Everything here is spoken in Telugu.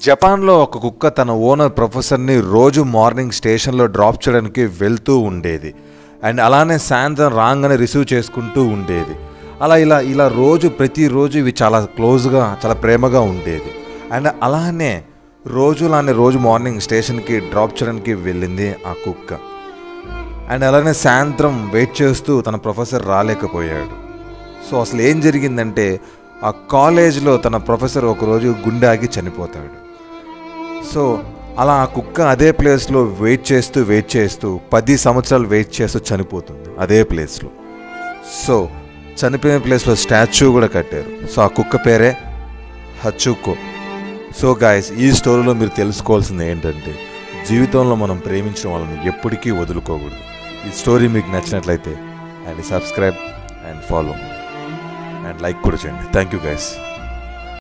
జపాన్లో ఒక కుక్క తన ఓనర్ ప్రొఫెసర్ని రోజు మార్నింగ్ స్టేషన్లో డ్రాప్ చేయడానికి వెళ్తూ ఉండేది అండ్ అలానే సాయంత్రం రాగానే రిసీవ్ చేసుకుంటూ ఉండేది అలా ఇలా ఇలా రోజు ప్రతిరోజు ఇవి చాలా క్లోజ్గా చాలా ప్రేమగా ఉండేది అండ్ అలానే రోజులానే రోజు మార్నింగ్ స్టేషన్కి డ్రాప్ చేయడానికి వెళ్ళింది ఆ కుక్క అండ్ అలానే సాయంత్రం వెయిట్ చేస్తూ తన ప్రొఫెసర్ రాలేకపోయాడు సో అసలు ఏం జరిగిందంటే ఆ కాలేజ్లో తన ప్రొఫెసర్ ఒకరోజు గుండె ఆగి చనిపోతాడు సో అలా ఆ కుక్క అదే ప్లేస్లో వెయిట్ చేస్తూ వెయిట్ చేస్తూ పది సంవత్సరాలు వెయిట్ చేస్తూ చనిపోతుంది అదే ప్లేస్లో సో చనిపోయిన ప్లేస్లో స్టాచ్యూ కూడా కట్టారు సో ఆ కుక్క పేరే హచ్చుకో సో గాయస్ ఈ స్టోరీలో మీరు తెలుసుకోవాల్సింది ఏంటంటే జీవితంలో మనం ప్రేమించిన వాళ్ళని ఎప్పటికీ వదులుకోకూడదు ఈ స్టోరీ మీకు నచ్చినట్లయితే and subscribe and follow and like కూడా చేయండి థ్యాంక్ యూ గైస్